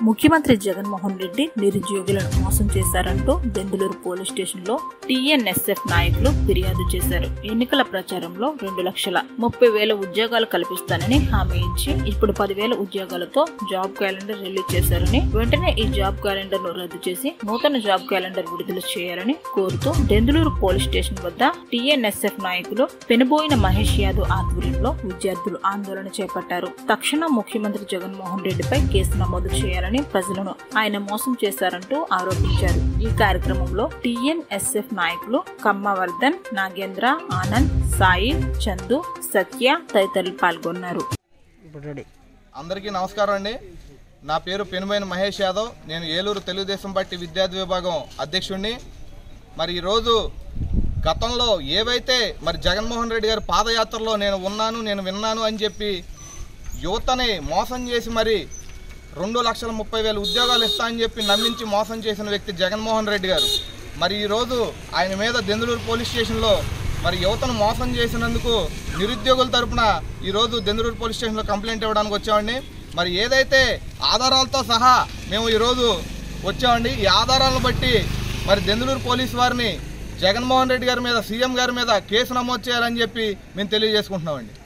ముఖ్యమంత్రి జగన్మోహన్ రెడ్డి నిరుద్యోగులను మోసం చేశారంటూ దెందులూరు పోలీస్ స్టేషన్ లో టీఎన్ఎస్ఎఫ్ నాయకులు ఫిర్యాదు చేశారు ఎన్నికల ప్రచారంలో రెండు లక్షల ముప్పై వేల ఉద్యోగాలు కల్పిస్తానని హామీ ఇచ్చి ఇప్పుడు పదివేల ఉద్యోగాలతో జాబ్ క్యాలెండర్ రిలీజ్ చేశారని వెంటనే ఈ జాబ్ క్యాలెండర్ ను రద్దు చేసి నూతన జాబ్ క్యాలెండర్ విడుదల చేయాలని కోరుతూ దెందులూరు పోలీస్ స్టేషన్ వద్ద టీఎన్ఎస్ఎఫ్ నాయకులు పెనుబోయిన మహేష్ యాదవ్ ఆధ్వర్యంలో విద్యార్థులు ఆందోళన చేపట్టారు తక్షణం ముఖ్యమంత్రి జగన్మోహన్ రెడ్డిపై కేసు నమోదు చేయాలని ప్రజలను ఆయన మోసం చేశారంటూ ఆరోపించారు ఈ కార్యక్రమంలో టీఎన్ఎస్ఎఫ్ నాయకులు కమ్మవర్ధన్ నాగేంద్ర ఆనంద్ సాయి చందు సత్య తదితరులు పాల్గొన్నారు అందరికీ నమస్కారం అండి నా పేరు పెనుమైన మహేష్ యాదవ్ నేను ఏలూరు తెలుగుదేశం పార్టీ విద్యార్థి విభాగం అధ్యక్షుడిని మరి ఈరోజు గతంలో ఏవైతే మరి జగన్మోహన్ రెడ్డి గారి పాదయాత్రలో నేను ఉన్నాను నేను విన్నాను అని చెప్పి యువతని మోసం చేసి మరి రెండు లక్షల ముప్పై వేల ఉద్యోగాలు ఇస్తా అని చెప్పి నమ్మించి మోసం చేసిన వ్యక్తి జగన్మోహన్ రెడ్డి గారు మరి ఈరోజు ఆయన మీద దెందులూరు పోలీస్ స్టేషన్లో మరి యువతను మోసం చేసినందుకు నిరుద్యోగుల తరపున ఈరోజు దెందులూరు పోలీస్ స్టేషన్లో కంప్లైంట్ ఇవ్వడానికి వచ్చామండి మరి ఏదైతే ఆధారాలతో సహా మేము ఈరోజు వచ్చామండి ఈ ఆధారాలను బట్టి మరి దెందులూరు పోలీస్ వారిని జగన్మోహన్ రెడ్డి గారి మీద సీఎం గారి మీద కేసు నమోదు చేయాలని చెప్పి మేము తెలియజేసుకుంటున్నామండి